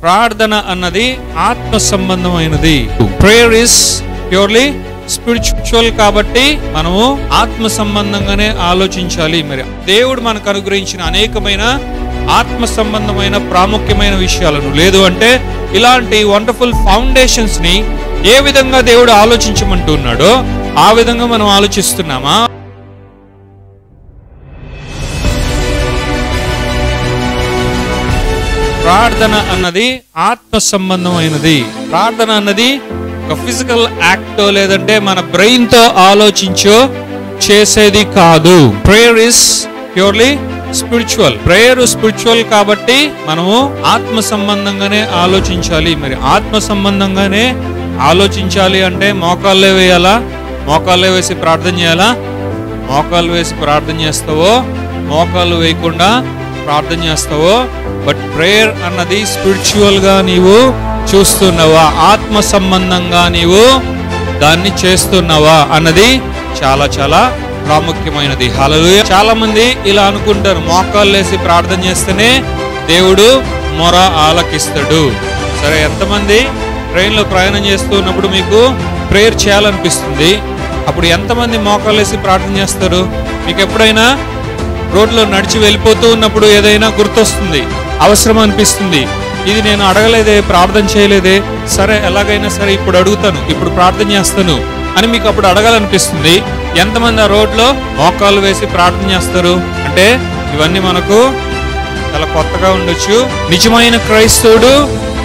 ప్రార్థన అన్నది ఆత్మ సంబంధమైనది ప్రేయర్ ఇస్ ప్యూర్లీ స్పిరిచువల్ కాబట్టి మనము ఆత్మ సంబంధంగానే ఆలోచించాలి మరి దేవుడు మనకు అనుగ్రహించిన అనేకమైన ఆత్మ సంబంధమైన ప్రాముఖ్యమైన విషయాలను లేదు అంటే ఇలాంటి వండర్ఫుల్ ఫౌండేషన్స్ ని ఏ విధంగా దేవుడు ఆలోచించమంటున్నాడో ఆ విధంగా మనం ఆలోచిస్తున్నామా ప్రార్థన అన్నది ఆత్మ సంబంధమైనది ప్రార్థన అన్నది ఒక ఫిజికల్ యాక్టో లేదంటే మన బ్రెయిన్ తో ఆలోచించో చేసేది కాదు prayer is purely spiritual prayer spiritual కాబట్టి మనము ఆత్మ సంబంధంగానే ఆలోచించాలి మరి ఆత్మ సంబంధంగానే ఆలోచించాలి అంటే మోకాళ్ళే వేయాలా మోకాళ్ళే వేసి ప్రార్థన చేయాలా మోకాళ్ళు వేసి ప్రార్థన చేస్తావో మోకాళ్ళు వేయకుండా ప్రార్థన చేస్తావో బట్ ప్రేయర్ అన్నది స్పిరిచువల్ గా నీవు చూస్తున్నావా ఆత్మ సంబంధంగా నీవు దాన్ని చేస్తున్నావా అన్నది చాలా చాలా ప్రాముఖ్యమైనది హల్లెలూయ చాలా మంది ఇలా అనుకుంటారు మోకాళ్ళు వేసి ప్రార్థన చేస్తేనే దేవుడు మొర ఆలకిస్తాడు సరే ఎంతమంది ట్రైన్లో ప్రయాణం చేస్తూ ఉన్నప్పుడు మీకు ప్రేయర్ చేయాలనిపిస్తుంది అప్పుడు ఎంతమంది మోకాళ్ళు వేసి ప్రార్థన చేస్తారు మీకు ఎప్పుడైనా రోడ్లో నడిచి వెళ్ళిపోతూ ఉన్నప్పుడు ఏదైనా గుర్తొస్తుంది అవసరం అనిపిస్తుంది ఇది నేను అడగలేదే ప్రార్థన చేయలేదే సరే ఎలాగైనా సరే ఇప్పుడు అడుగుతాను ఇప్పుడు ప్రార్థన చేస్తాను అని మీకు అప్పుడు అడగాలనిపిస్తుంది ఎంతమంది ఆ రోడ్లో మోకాళ్ళు వేసి ప్రార్థన చేస్తారు అంటే ఇవన్నీ మనకు చాలా కొత్తగా ఉండొచ్చు నిజమైన క్రైస్తవుడు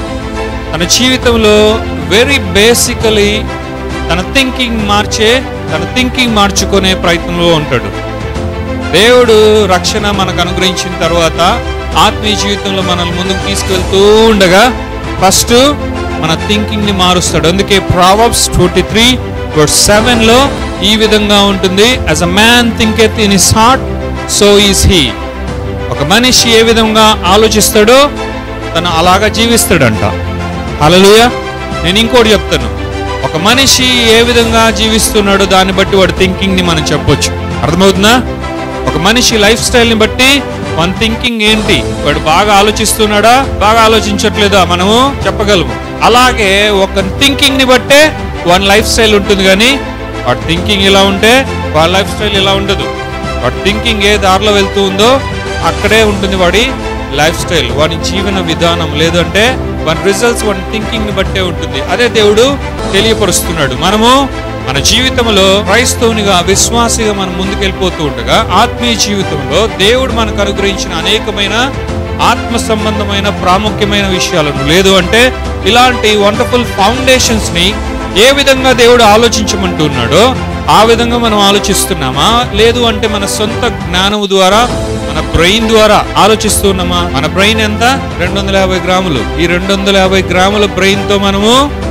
తన జీవితంలో వెరీ బేసికలీ తన థింకింగ్ మార్చే తన థింకింగ్ మార్చుకునే ప్రయత్నంలో ఉంటాడు దేవుడు రక్షణ మనకు అనుగ్రహించిన తర్వాత ఆత్మీయ జీవితంలో మనల్ని ముందుకు తీసుకెళ్తూ ఉండగా ఫస్ట్ మన థింకింగ్ ని మారుస్తాడు అందుకే ప్రావబ్స్ ట్వంటీ త్రీ సెవెన్ లో ఈ విధంగా ఉంటుంది as a man thinketh in his heart so is he ఒక మనిషి ఏ విధంగా ఆలోచిస్తాడో తను అలాగా జీవిస్తాడంట హల్లెలూయ నేను ఇంకోటి చెప్తాను ఒక మనిషి ఏ విధంగా జీవిస్తున్నాడో దాన్ని బట్టి వాడి థింకింగ్ ని మనం చెప్పొచ్చు అర్థమవుతుందా ఒక మనిషి లైఫ్ స్టైల్ ని బట్టి మన థింకింగ్ ఏంటి వాడు బాగా ఆలోచిస్తున్నాడా బాగా ఆలోచించట్లేదా మనము చెప్పగలము అలాగే ఒక థింకింగ్ ని బట్టే వన్ లైఫ్ స్టైల్ ఉంటుంది కానీ వాడి థింకింగ్ ఇలా ఉంటే వాడి లైఫ్ స్టైల్ ఇలా ఉండదు వాడి థింకింగ్ ఏ దారిలో వెళ్తూ ఉందో అక్కడే ఉంటుంది వాడి లైఫ్ స్టైల్ వాడి జీవన విధానం లేదంటే వాడి రిజల్ట్స్ వాడి థింకింగ్ ని బట్టే ఉంటుంది అదే దేవుడు తెలియపరుస్తున్నాడు మనము మన జీవితంలో క్రైస్తవునిగా విశ్వాసిగా మనం ముందుకెళ్ళిపోతూ ఉండగా ఆత్మీయ జీవితంలో దేవుడు మనకు అనుగ్రహించిన అనేకమైన ఆత్మ సంబంధమైన ప్రాముఖ్యమైన విషయాలను లేదు అంటే ఇలాంటి వండర్ఫుల్ ఫౌండేషన్స్ ని ఏ విధంగా దేవుడు ఆలోచించమంటున్నాడో ఆ విధంగా మనం ఆలోచిస్తున్నామా లేదు అంటే మన సొంత జ్ఞానము ద్వారా మన బ్రెయిన్ ద్వారా ఆలోచిస్తున్నామా మన బ్రెయిన్ ఎంత రెండు వందల యాభై గ్రాములు ఈ రెండు వందల యాభై గ్రాముల బ్రెయిన్ తో మనము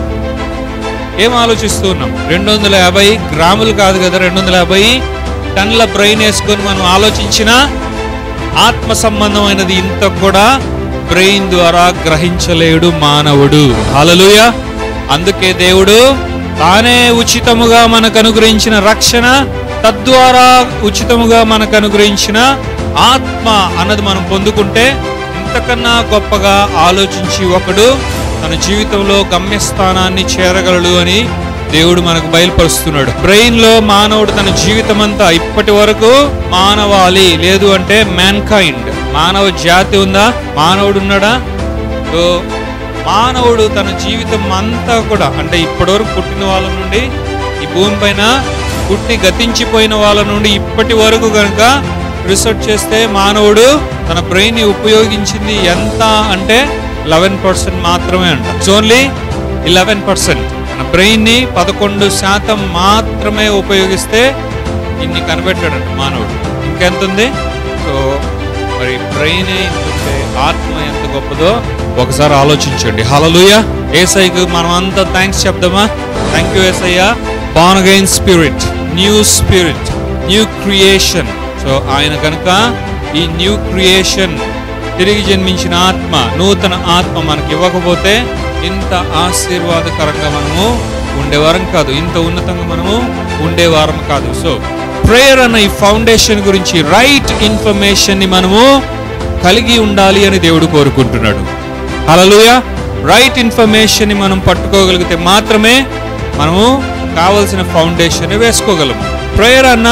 ఏం ఆలోచిస్తూ ఉన్నాం రెండు వందల యాభై గ్రాములు కాదు కదా రెండు వందల యాభై టన్నుల బ్రెయిన్ వేసుకొని మనం ఆలోచించిన ఆత్మ సంబంధమైనది ఇంత కూడా బ్రెయిన్ ద్వారా గ్రహించలేడు మానవుడు హల్లెలూయ అందుకే దేవుడు తానే ఉచితముగా మనకు అనుగ్రహించిన రక్షణ తద్వారా ఉచితముగా మనకు అనుగ్రహించిన ఆత్మ అన్నది మనం పొందుకుంటే ఇంతకన్నా గొప్పగా ఆలోచించి ఒకడు తన జీవితంలో గమ్యస్థానాన్ని చేరగలడు అని దేవుడు మనకు బయలుపరుస్తున్నాడు బ్రెయిన్ లో మానవుడు తన జీవితం అంతా ఇప్పటి వరకు మానవాళి లేదు అంటే మ్యాన్ కైండ్ మానవ జాతి ఉందా మానవుడు ఉన్నాడా సో మానవుడు తన జీవితం అంతా కూడా అంటే ఇప్పటివరకు పుట్టిన వాళ్ళ నుండి ఈ భూమి పైన పుట్టి గతించిపోయిన వాళ్ళ నుండి ఇప్పటి వరకు కనుక రీసెర్చ్ చేస్తే మానవుడు తన బ్రెయిన్ ని ఉపయోగించింది ఎంత అంటే లెవెన్ పర్సెంట్ మాత్రమే అంట ఓన్లీ ఇలెవెన్ పర్సెంట్ మన బ్రెయిన్ ని పదకొండు శాతం మాత్రమే ఉపయోగిస్తే ఇన్ని కనిపెట్టాడంట మానవుడు ఇంకెంత ఉంది సో మరి బ్రెయిన్ ఉంటే ఆత్మ ఎంత గొప్పదో ఒకసారి ఆలోచించండి హలలుయ ఏసైకి మనం అంతా థ్యాంక్స్ చెప్దామా thank you Yesayya born again spirit new spirit new creation so ఆయన కనుక ఈ న్యూ క్రియేషన్ తిరిగి జన్మించిన ఆత్మ నూతన ఆత్మ మనకి ఇవ్వకపోతే ఇంత ఆశీర్వాదకరంగా మనము ఉండేవారం కాదు ఇంత ఉన్నతంగా మనము ఉండేవారం కాదు సో ప్రేయర్ అన్న ఈ ఫౌండేషన్ గురించి రైట్ ఇన్ఫర్మేషన్ ని మనము కలిగి ఉండాలి అని దేవుడు కోరుకుంటున్నాడు హల్లెలూయా రైట్ ఇన్ఫర్మేషన్ ని మనం పట్టుకోగలిగితే మాత్రమే మనము కావలసిన ఫౌండేషన్ వేసుకోగలము ప్రేయర్ అన్న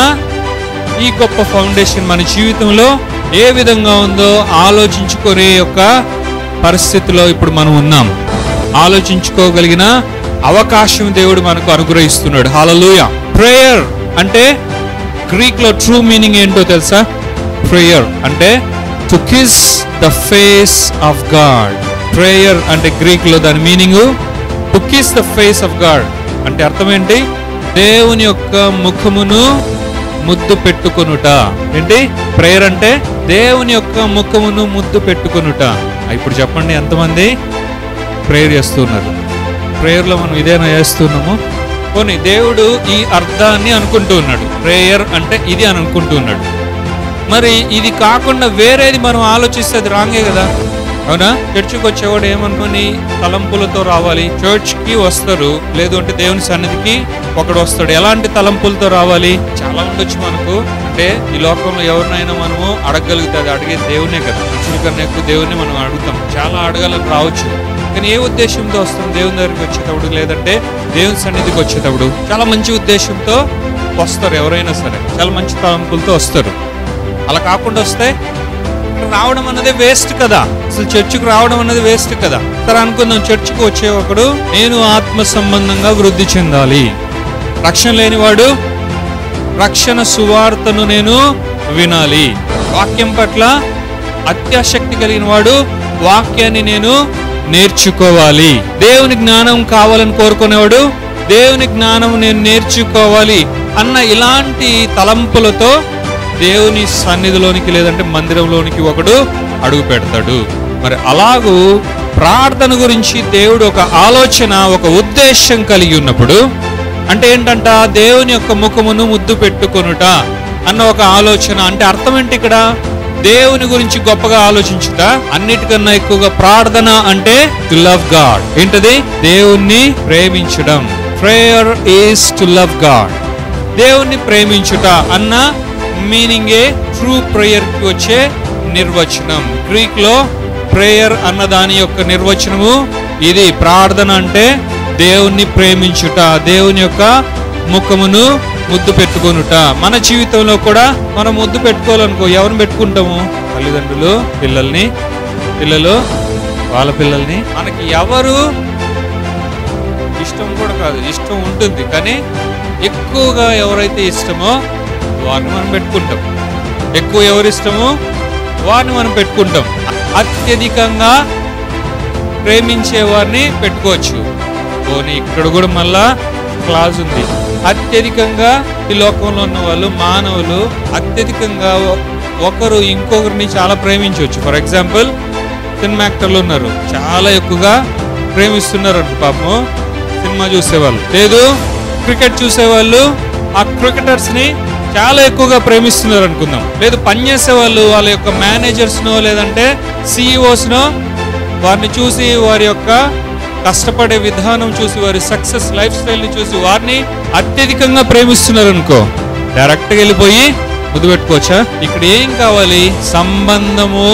ఈ గొప్ప ఫౌండేషన్ మన జీవితంలో ఏ విధంగా ఉందో ఆలోచించుకునే యొక్క పరిస్థితిలో ఇప్పుడు మనం ఉన్నాం ఆలోచించుకోగలిగిన అవకాశం దేవుడు మనకు అనుగ్రహిస్తున్నాడు హాలూయ ప్రేయర్ అంటే గ్రీక్ లో ట్రూ మీనింగ్ ఏంటో తెలుసా ప్రేయర్ అంటే to kiss the face of God prayer అంటే గ్రీక్ లో దాని meaning to kiss the face of God అంటే అర్థం ఏంటి దేవుని యొక్క ముఖమును ముద్దు పెట్టుకొనుట ఏంటి ప్రేయర్ అంటే దేవుని యొక్క ముఖమును ముద్దు పెట్టుకొనుట ఇప్పుడు చెప్పండి ఎంతమంది ప్రేయర్ చేస్తున్నారు ప్రేయర్లో మనం ఇదేనా చేస్తున్నాము పోనీ దేవుడు ఈ అర్థాన్ని అనుకుంటూ ఉన్నాడు ప్రేయర్ అంటే ఇది అని అనుకుంటూ ఉన్నాడు మరి ఇది కాకుండా వేరేది మనం ఆలోచిస్తే అది రాంగే కదా అవునా చర్చికి వచ్చేవాడు ఏమనుకుని తలంపులతో రావాలి చర్చ్ కి వస్తారు లేదు అంటే దేవుని సన్నిధికి ఒకడు వస్తాడు ఎలాంటి తలంపులతో రావాలి చాలా ఉండొచ్చు మనకు అంటే ఈ లోకంలో ఎవరినైనా మనము అడగగలిగితే అది అడిగే దేవునే కదా మనుషుల కన్నా ఎక్కువ దేవుని మనం అడుగుతాం చాలా అడగాలని రావచ్చు కానీ ఏ ఉద్దేశంతో వస్తాం దేవుని దగ్గరికి వచ్చేటప్పుడు లేదంటే దేవుని సన్నిధికి వచ్చేటప్పుడు చాలా మంచి ఉద్దేశంతో వస్తారు ఎవరైనా సరే చాలా మంచి తలంపులతో వస్తారు అలా కాకుండా వస్తే ఇక్కడ రావడం అన్నది వేస్ట్ కదా అసలు చర్చికి రావడం అన్నది వేస్ట్ కదా సరే అనుకుందాం చర్చికి వచ్చే ఒకడు నేను ఆత్మ సంబంధంగా వృద్ధి చెందాలి రక్షణ లేనివాడు రక్షణ సువార్తను నేను వినాలి వాక్యం పట్ల అత్యాశక్తి కలిగిన వాడు వాక్యాన్ని నేను నేర్చుకోవాలి దేవుని జ్ఞానం కావాలని కోరుకునేవాడు దేవుని జ్ఞానం నేను నేర్చుకోవాలి అన్న ఇలాంటి తలంపులతో దేవుని సన్నిధిలోనికి లేదంటే మందిరంలోనికి ఒకడు అడుగు పెడతాడు మరి అలాగూ ప్రార్థన గురించి దేవుడు ఒక ఆలోచన ఒక ఉద్దేశం కలిగి ఉన్నప్పుడు అంటే ఏంటంట దేవుని యొక్క ముఖమును ముద్దు పెట్టుకొనుట అన్న ఒక ఆలోచన అంటే అర్థం ఏంటి ఇక్కడ దేవుని గురించి గొప్పగా ఆలోచించుట అన్నిటికన్నా ఎక్కువగా ప్రార్థన అంటే టు లవ్ గాడ్ ఏంటది దేవుణ్ణి ప్రేమించడం prayer is to love God దేవుణ్ణి ప్రేమించుట అన్న మీనింగే ట్రూ ప్రేయర్ కి వచ్చే నిర్వచనం గ్రీక్ లో ప్రేయర్ అన్న దాని యొక్క నిర్వచనము ఇది ప్రార్థన అంటే దేవుణ్ణి ప్రేమించుట దేవుని యొక్క ముఖమును ముద్దు పెట్టుకొనుట మన జీవితంలో కూడా మనం ముద్దు పెట్టుకోవాలనుకో ఎవరిని పెట్టుకుంటాము తల్లిదండ్రులు పిల్లల్ని పిల్లలు వాళ్ళ పిల్లల్ని మనకి ఎవరు ఇష్టం కూడా కాదు ఇష్టం ఉంటుంది కానీ ఎక్కువగా ఎవరైతే ఇష్టమో వారిని మనం పెట్టుకుంటాం ఎక్కువ ఎవరు ఇష్టమో వారిని మనం పెట్టుకుంటాం అత్యధికంగా ప్రేమించే వారిని పెట్టుకోవచ్చు పోనీ ఇక్కడ కూడా మళ్ళా క్లాజ్ ఉంది అత్యధికంగా ఈ లోకంలో ఉన్న వాళ్ళు మానవులు అత్యధికంగా ఒ- ఒకరు ఇంకొకరిని చాలా ప్రేమించవచ్చు ఫర్ ఎగ్జాంపుల్ సినిమా యాక్టర్లు ఉన్నారు చాలా ఎక్కువగా ప్రేమిస్తున్నారు అంట పాపం సినిమా చూసేవాళ్ళు లేదు క్రికెట్ చూసేవాళ్ళు ఆ క్రికెటర్స్ ని చాలా ఎక్కువగా ప్రేమిస్తున్నారు అనుకుందాం లేదు పనిచేసే వాళ్ళు వాళ్ళ యొక్క మేనేజర్స్ నో లేదంటే సిఇఓస్ నో వారిని చూసి వారి యొక్క కష్టపడే విధానం చూసి వారి సక్సెస్ లైఫ్ స్టైల్ ని చూసి వారిని అత్యధికంగా ప్రేమిస్తున్నారు అనుకో డైరెక్ట్ గా వెళ్ళిపోయి ముద్దు పెట్టుకోవచ్చా ఇక్కడ ఏం కావాలి సంబంధము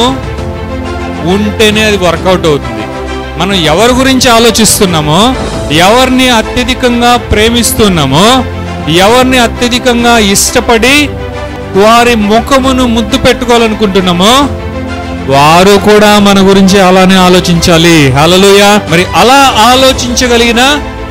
ఉంటేనే అది వర్కౌట్ అవుతుంది మనం ఎవరి గురించి ఆలోచిస్తున్నామో ఎవరిని అత్యధికంగా ప్రేమిస్తున్నామో ఎవరిని అత్యధికంగా ఇష్టపడి వారి ముఖమును ముద్దు పెట్టుకోవాలనుకుంటున్నామో వారు కూడా మన గురించి అలానే ఆలోచించాలి హల్లెలూయా మరి అలా ఆలోచించగలిగిన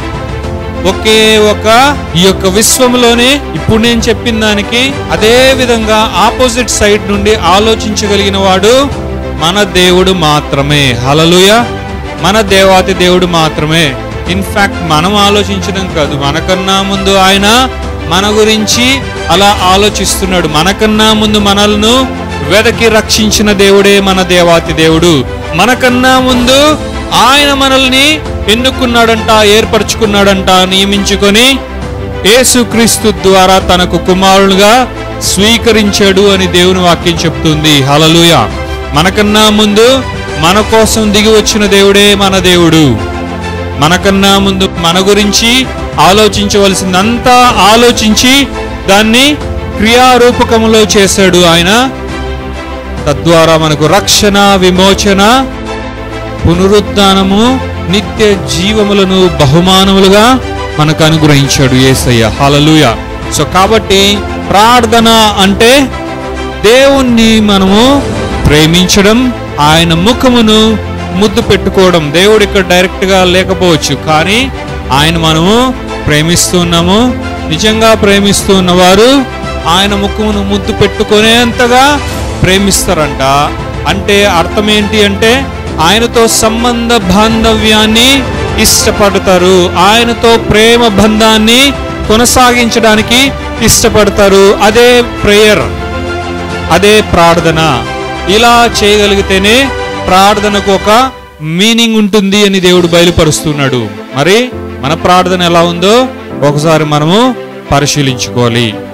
ఒకే ఒక ఈ యొక్క విశ్వంలోనే ఇప్పుడు నేను చెప్పిన దానికి అదే విధంగా ఆపోజిట్ సైడ్ నుండి ఆలోచించగలిగిన వాడు మన దేవుడు మాత్రమే హలలుయ మన దేవాతి దేవుడు మాత్రమే ఇన్ఫాక్ట్ మనం ఆలోచించడం కాదు మనకన్నా ముందు ఆయన మన గురించి అలా ఆలోచిస్తున్నాడు మనకన్నా ముందు మనల్ని వెదకి రక్షించిన దేవుడే మన దేవాతి దేవుడు మనకన్నా ముందు ఆయన మనల్ని ఎన్నుకున్నాడంట ఏర్పరచుకున్నాడంట నియమించుకొని యేసుక్రీస్తు ద్వారా తనకు కుమారులుగా స్వీకరించాడు అని దేవుని వాక్యం చెప్తుంది హలలుయ మనకన్నా ముందు మన కోసం దిగి వచ్చిన దేవుడే మన దేవుడు మనకన్నా ముందు మన గురించి ఆలోచించవలసిందంతా ఆలోచించి దాన్ని క్రియారూపకములో చేశాడు ఆయన తద్వారా మనకు రక్షణ విమోచన పునరుద్ధానము నిత్య జీవములను బహుమానములుగా మనకు అనుగ్రహించాడు యేసయ్య హల్లెలూయ సో కాబట్టి ప్రార్థన అంటే దేవుణ్ణి మనము ప్రేమించడం ఆయన ముఖమును ముద్దు పెట్టుకోవడం దేవుడు ఇక్కడ డైరెక్ట్ గా లేకపోవచ్చు కానీ ఆయన మనము ప్రేమిస్తున్నాము నిజంగా ప్రేమిస్తూ ఉన్నవారు ఆయన ముఖమును ముద్దు పెట్టుకునేంతగా ప్రేమిస్తారంట అంటే అర్థం ఏంటి అంటే ఆయనతో సంబంధ బాంధవ్యాన్ని ఇష్టపడతారు ఆయనతో ప్రేమ బంధాన్ని కొనసాగించడానికి ఇష్టపడతారు అదే ప్రేయర్ అదే ప్రార్థన ఇలా చేయగలిగితేనే ప్రార్థనకు ఒక మీనింగ్ ఉంటుంది అని దేవుడు బయలుపరుస్తున్నాడు మరి మన ప్రార్థన ఎలా ఉందో ఒకసారి మనము పరిశీలించుకోవాలి